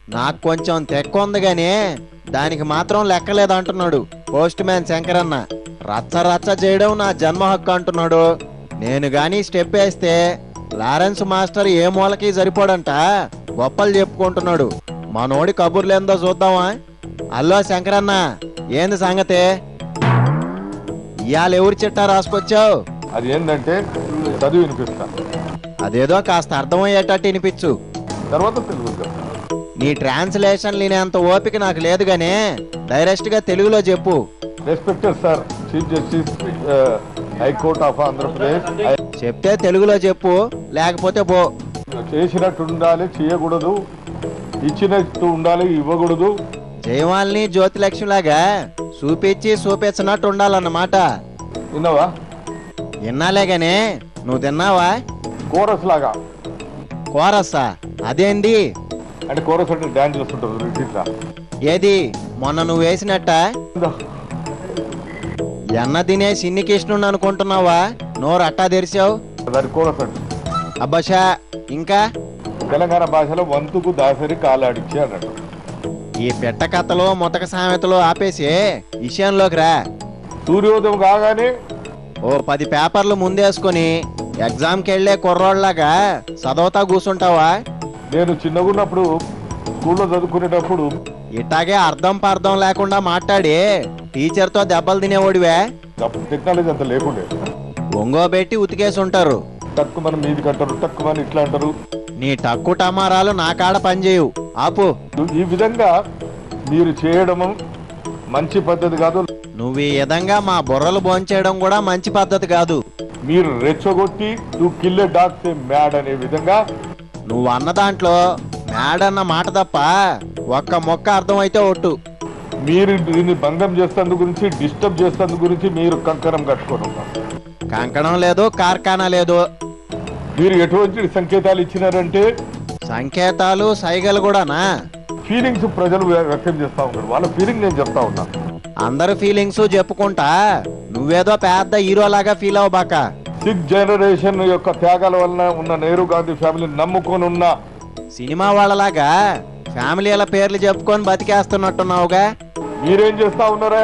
నాకు కొంచెం తెక్క ఉంది గానీ దానికి మాత్రం లెక్కలేదు అంటున్నాడు పోస్ట్ మ్యాన్ శంకరన్న రచ్చ రచ్చ చేయడం నా జన్మ హక్కు అంటున్నాడు నేను గాని స్టెప్ వేస్తే లారెన్స్ మాస్టర్ ఏ మూలకి సరిపోడంట గొప్పలు చెప్పుకుంటున్నాడు మనోడి కబుర్లేందో చూద్దామా అల్లో శంకరన్న ఏంది సంగతి ఇవాళ ఎవరి చిట్టా రాసుకొచ్చావు అది ఏంటంటే చదివి వినిపిస్తా అదేదో కాస్త అర్థమయ్యేటట్టు వినిపించు తర్వాత తెలుగు చెప్తా నీ ట్రాన్స్లేషన్ లేనంత ఓపిక నాకు లేదు గానీ డైరెక్ట్ గా తెలుగులో చెప్పు respected sir chief justice high court of Andhra Pradesh చెప్తే తెలుగులో చెప్పు లేకపోతే పో చేసినట్టు ఉండాలి చేయకూడదు ఇచ్చినట్టు ఉండాలి ఇవ్వకూడదు జయమాలిని జ్యోతిలక్ష్మిలాగా చూపించి చూపించినట్టు ఉండాలన్నమాట విన్నావా విన్నాలే గానీ నువ్వు తిన్నావా కోరస్ లాగా కోరస్సా అదేంది అంటే కోరస్ అంటే డాన్స్ చేస్తుంటారు ఇట్లా ఏది మొన్న నువ్వు వేసినట్ట ఎన్న తినే సిన్ని కృష్ణుడు అనుకుంటున్నావా నోరు అట్టా తెరిచావు దాని కోరస్ అంటే అబ్బషా ఇంకా తెలంగాణ భాషలో వంతుకు దాసరి కాలాడిచ్చి అన్నట్టు ఈ పెట్ట కథలు ముతక సామెతలు ఆపేసి విషయంలోకి రా సూర్యోదయం కాగానే ఓ పది పేపర్లు ముందేసుకొని ఎగ్జామ్కి వెళ్ళే కుర్రోళ్ళలాగా చదవతా కూర్చుంటావా నేను చిన్నగున్నప్పుడు స్కూల్లో చదువుకునేటప్పుడు ఇట్టాగే అర్థం పర్థం లేకుండా మాట్లాడి టీచర్తో దెబ్బలు తినేవాడివే అప్పుడు టెక్నాలజీ అంత లేకుండే ఒంగోబెట్టి ఉతికేసి ఉంటారు తక్కువ మన మీదికి అంటారు తక్కువ మన ఇట్లా అంటారు నీ టక్కు టమారాలు నా కాడ పనిచేయు ఆపు ఈ విధంగా మీరు చేయడము మంచి పద్ధతి కాదు నువ్వు ఈ విధంగా మా బుర్రలు భోంచేయడం కూడా మంచి పద్ధతి కాదు మీరు రెచ్చగొట్టి నువ్వు కిల్లే డాక్స్ మ్యాడ్ అనే విధంగా నువ్వు అన్న దాంట్లో మేడన్న మాట తప్ప ఒక్క మొక్క అర్థమైతే ఒట్టు మీరు దీన్ని భంగం చేస్తందు గురించి డిస్టర్బ్ చేస్తందు గురించి మీరు కంకణం కట్టుకొని ఉన్నారు కంకణం లేదు కార్ఖానా లేదు మీరు ఎటువంటి సంకేతాలు ఇచ్చినారంటే సంకేతాలు సైగలు కూడానా ఫీలింగ్స్ ప్రజలు వ్య- వ్యక్తం చేస్తా ఉన్నారు వాళ్ళ ఫీలింగ్ నేను చెప్తా ఉన్నా అందరు ఫీలింగ్స్ చెప్పుకుంటా నువ్వేదో పెద్ద హీరోలాగా ఫీల్ అవ్వబాక సిక్స్ జనరేషన్ యొక్క త్యాగాల వలన ఉన్న నెహ్రూ గాంధీ ఫ్యామిలీని నమ్ముకొని ఉన్న సినిమా వాళ్ళలాగా ఫ్యామిలీల పేర్లు చెప్పుకొని బతికేస్తున్నట్టున్నావుగా మీరేం చేస్తా ఉన్నారా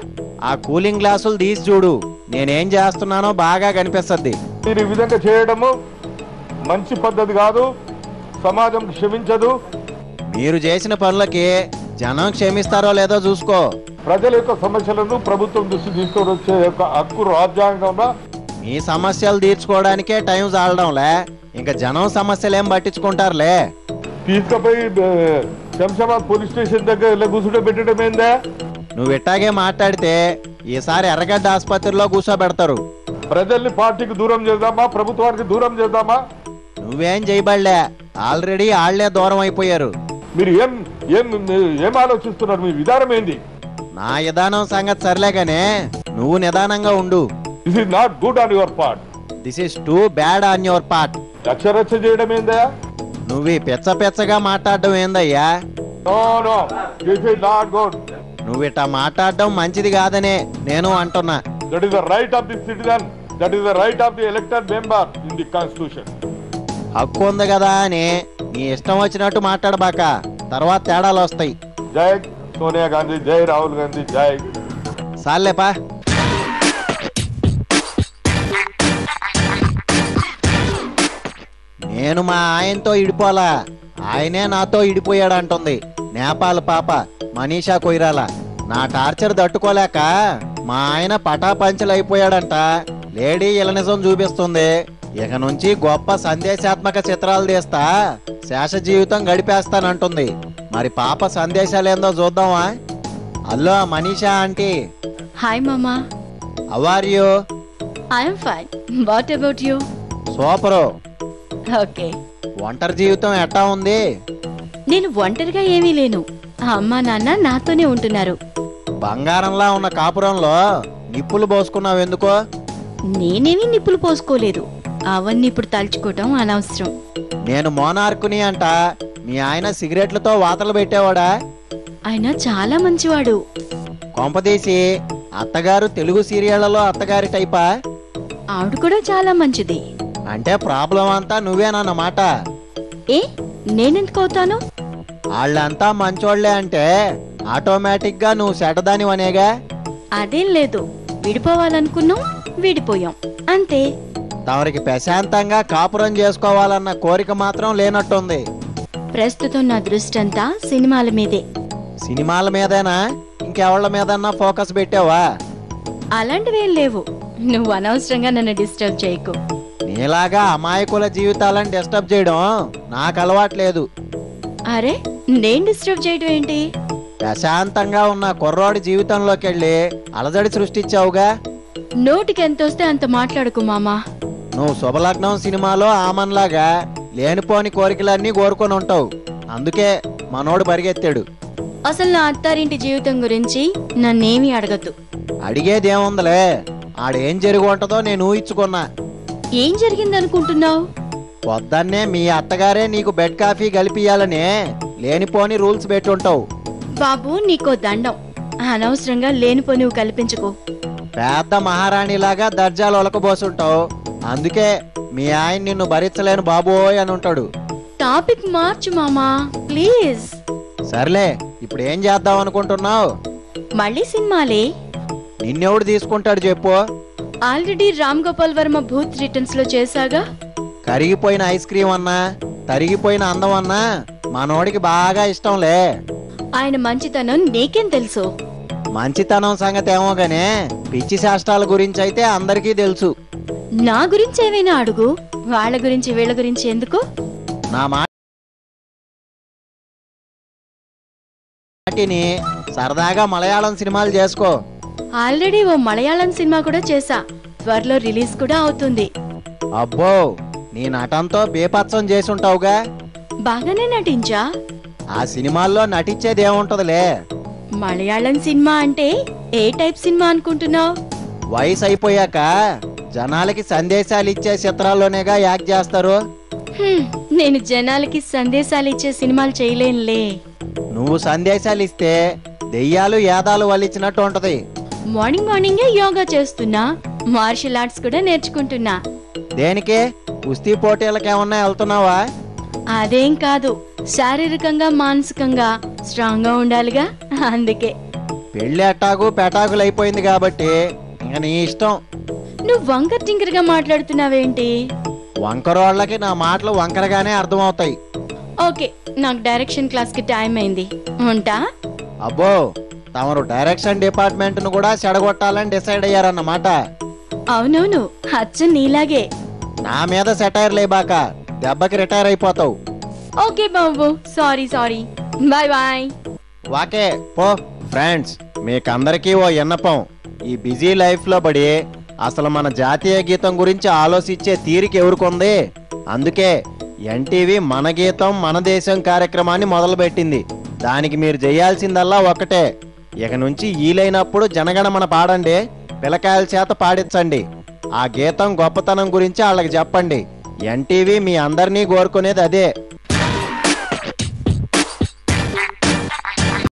ఆ కూలింగ్ గ్లాసులు తీసి చూడు నేనేం చేస్తున్నానో బాగా కనిపిస్తుంది మీరు ఈ విధంగా చేయడము మంచి పద్ధతి కాదు సమాజం క్షమించదు మీరు చేసిన పనులకి జనం క్షమిస్తారో లేదో చూసుకో ప్రజల యొక్క సమస్యలను ప్రభుత్వం దృష్టి తీసుకొని వచ్చే యొక్క హక్కు రాజ్యాంగంలో మీ సమస్యలు తీర్చుకోవడానికే టైం చాలడంలే ఇంకా జనం సమస్యలు ఏం పట్టించుకుంటారులే తీసుకుపోయి ఆ, శంషాబాద్ పోలీస్ స్టేషన్ దగ్గర ఇలా కూర్చుంటే పెట్టడం ఏందా నువ్వు ఇట్టాగే మాట్లాడితే ఈసారి ఎర్రగడ్డ ఆసుపత్రిలో కూర్చోబెడతారు ప్రజల్ని పార్టీకి దూరం చేద్దామా ప్రభుత్వానికి దూరం చేద్దామా నువ్వేం చేయబడలే ఆల్రెడీ ఆళ్లే దూరం అయిపోయారు మీరు ఏం ఏం ఏం ఆలోచిస్తున్నారు మీ విధానం ఏంది నా విధానం సంగతి సర్లేగానే నువ్వు నిదానంగా ఉండు this is not good on your part this is too bad on your part రచ్చరచ్చ చేయడం ఏందా నువ్వు ఈ పిచ్చ పిచ్చగా మాట్లాడడం ఏందయ్యా no no this is not good నువ్వు ఇట్టా మాట్లాడడం మంచిది కాదనే నేను అంటున్నా that is the right of the citizen that is the right of the elected member in the constitution హక్కు ఉంది కదా అని నీ ఇష్టం వచ్చినట్టు మాట్లాడబాక తర్వాత తేడాలు వస్తాయి జై సోనియా గాంధీ జై రాహుల్ గాంధీ జై సాలేపా నేను మా ఆయనతో ఇడిపోలా ఆయనే నాతో ఇడిపోయాడంటుంది నేపాల్ పాప మనీషా కొయిరాల నా టార్చర్ తట్టుకోలేక మా ఆయన పటాపంచలు అయిపోయాడంట లేడీ ఇల నిజం చూపిస్తుంది ఇక నుంచి గొప్ప సందేశాత్మక చిత్రాలు తీస్తా శేష జీవితం గడిపేస్తానంటుంది మరి పాప సందేశాలేందో చూద్దామా హలో మనీషా ఆంటీ హాయ్ మామా how are you I'm fine what about you super okay ఒంటరి జీవితం ఎట్టా ఉంది నేను ఒంటరిగా ఏమీ లేను అమ్మా నాన్న నాతోనే ఉంటున్నారు బంగారంలా ఉన్న కాపురంలో నిప్పులు పోసుకున్నావు ఎందుకో నేనేమీ నిప్పులు పోసుకోలేదు అవన్నీ ఇప్పుడు తలుచుకోవటం అనవసరం నేను మోనార్కుని అంట మీ ఆయన సిగరెట్లతో వాతలు పెట్టేవాడా ఆయన చాలా మంచివాడు కొంపదీసి అత్తగారు తెలుగు సీరియళ్లలో అత్తగారి టైపా ఆవిడ కూడా చాలా మంచిది అంటే ప్రాబ్లం అంతా నువ్వేనన్నమాట ఏ నేనెందుకు అవుతాను వాళ్ళంతా మంచోళ్లే అంటే ఆటోమేటిక్ గా నువ్వు సెటదానివనేగా అదేం లేదు విడిపోవాలనుకున్నాం విడిపోయాం అంతే తమరికి ప్రశాంతంగా కాపురం చేసుకోవాలన్న కోరిక మాత్రం లేనట్టుంది ప్రస్తుతం నా దృష్టి అంతా సినిమాల మీదే సినిమాల మీదేనా ఇంకెవళ్ళ మీదన్నా ఫోకస్ పెట్టావా అలాంటివేం లేవు నువ్వు అనవసరంగా నన్ను డిస్టర్బ్ చేయకు నీలాగా అమాయకుల జీవితాలను డిస్టర్బ్ చేయడం నాకు అలవాట్లేదు అరే నేను డిస్టర్బ్ చేయడం ఏంటి ప్రశాంతంగా ఉన్న కుర్రోడి జీవితంలోకి వెళ్ళి అలజడి సృష్టించావుగా నోటికి ఎంత వస్తే అంత మాట్లాడుకు మామా నువ్వు శుభలగ్నం సినిమాలో ఆమన్లాగా లేనిపోని కోరికలన్నీ కోరుకొని ఉంటావు అందుకే మనోడు పరిగెత్తాడు అసలు నా అత్తారింటి జీవితం గురించి నన్నేమీ అడగద్దు అడిగేదేముందిలే ఆడేం జరిగి ఉంటుందో నేను ఊహించుకున్నా ఏం జరిగిందనుకుంటున్నావు పొద్దున్నే మీ అత్తగారే నీకు బెడ్ కాఫీ కలిపియాలని లేనిపోని రూల్స్ పెట్టుంటావు బాబు నీకో దండం అనవసరంగా లేనిపో నువ్వు కల్పించుకో పెద్ద మహారాణిలాగా దర్జాలు ఒలకబోసుంటావు అందుకే మీ ఆయన నిన్ను భరించలేను బాబోయ్ అని ఉంటాడు టాపిక్ మార్చు మామా ప్లీజ్ సర్లే ఇప్పుడు ఏం చేద్దాం అనుకుంటున్నావు మళ్ళీ సినిమాలే నిన్నెవడు తీసుకుంటాడు చెప్పు ఆల్రెడీ రామ్ గోపాల్ వర్మ భూత్ రిటర్న్స్ లో చేశాగా కరిగిపోయిన ఐస్ క్రీమ్ అన్నా తరిగిపోయిన అందం అన్నా మనోడికి బాగా ఇష్టంలే ఆయన మంచితనం నీకేం తెలుసు మంచితనం సంగతి ఏమో గానే పిచ్చి శాస్త్రాల గురించి అయితే అందరికీ తెలుసు నా గురించి ఏమైనా అడుగు వాళ్ళ గురించి వీళ్ళ గురించి ఎందుకు నా మాటిని సరదాగా మలయాళం సినిమాలు చేసుకో ఆల్రెడీ ఓ మలయాళం సినిమా కూడా చేశా త్వరలో రిలీజ్ కూడా అవుతుంది అబ్బో నీ నటంతో బేపత్సం చేసి ఉంటావుగా బాగానే నటించా ఆ సినిమాల్లో నటించేది ఏముంటదిలే మలయాళం సినిమా అంటే ఏ టైప్ సినిమా అనుకుంటున్నావు వయసు అయిపోయాక జనాలకి సందేశాలు ఇచ్చే చిత్రాల్లోనేగా యాక్ట్ చేస్తారు నేను జనాలకి సందేశాలు ఇచ్చే సినిమాలు చేయలేనులే నువ్వు సందేశాలు ఇస్తే దెయ్యాలు యాదాలు వల్లించినట్టు ఉంటది మార్నింగ్ మార్నింగే యోగా చేస్తున్నా మార్షల్ ఆర్ట్స్ కూడా నేర్చుకుంటున్నా దేనికి కుస్తీ పోటీలకు ఏమన్నా వెళ్తున్నావా అదేం కాదు శారీరకంగా మానసికంగా స్ట్రాంగ్ గా ఉండాలిగా అందుకే పెళ్లి అట్టాకు పెటాకులు అయిపోయింది కాబట్టి ఇంక నీ ఇష్టం నువ్వు వంకర్ టింకర్ గా మాట్లాడుతున్నావేంటి వంకరోళ్ళకి నా మాటలు వంకరగానే అర్థమవుతాయి ఓకే నాకు డైరెక్షన్ క్లాస్ కి టైం అయింది ఉంటా అబ్బో తమరు డైరెక్షన్ డిపార్ట్మెంట్ ను కూడా చెడగొట్టాలని డిసైడ్ అయ్యారన్నమాట అవునవును అచ్చం నీలాగే నా మీద సెటైర్ లేబాక దెబ్బకి రిటైర్ అయిపోతావు ఓకే బాబు sorry sorry bye bye okay పో ఫ్రెండ్స్ మీకందరికీ ఓ ఎన్నపం ఈ బిజీ లైఫ్ లో పడి అసలు మన జాతీయ గీతం గురించి ఆలోచించే తీరిక ఎవరికొంది అందుకే ఎన్టీవీ మన గీతం మన దేశం కార్యక్రమాన్ని మొదలుపెట్టింది దానికి మీరు చేయాల్సిందల్లా ఒకటే ఇక నుంచి ఈలైనప్పుడు జనగణమన పాడండి పిల్లకాయల చేత పాడించండి ఆ గీతం గొప్పతనం గురించి వాళ్ళకి చెప్పండి ఎన్టీవీ మీ అందరినీ కోరుకునేది అదే